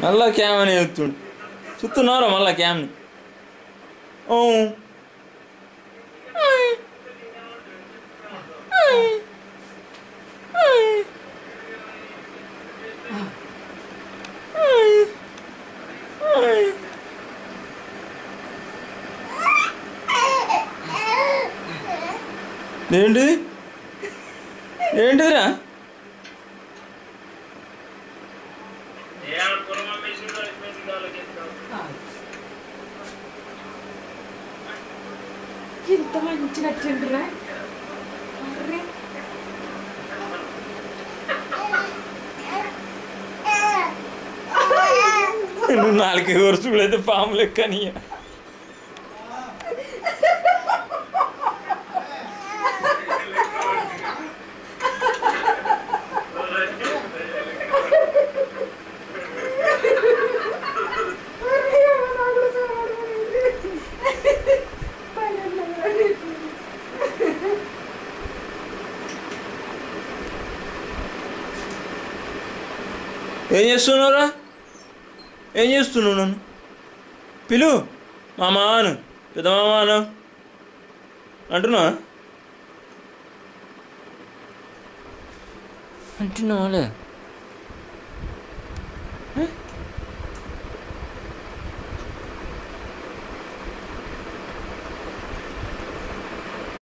మళ్ళా క్యామ్ అని చెప్తుండు చూస్తున్నారా మళ్ళా క్యామ్ని ఓ ఏంటిది ఏంటిదిరా ఎంత మంచి నచ్చిండ్రా అరే నువ్వు నాలుగు వరుసలైతే పాము లెక్క నీ ఏం చేస్తున్నావురా ఏం చేస్తున్నావు నన్ను పిలు మా మామను పెద్ద మామాను అంటున్నా అంటున్నావా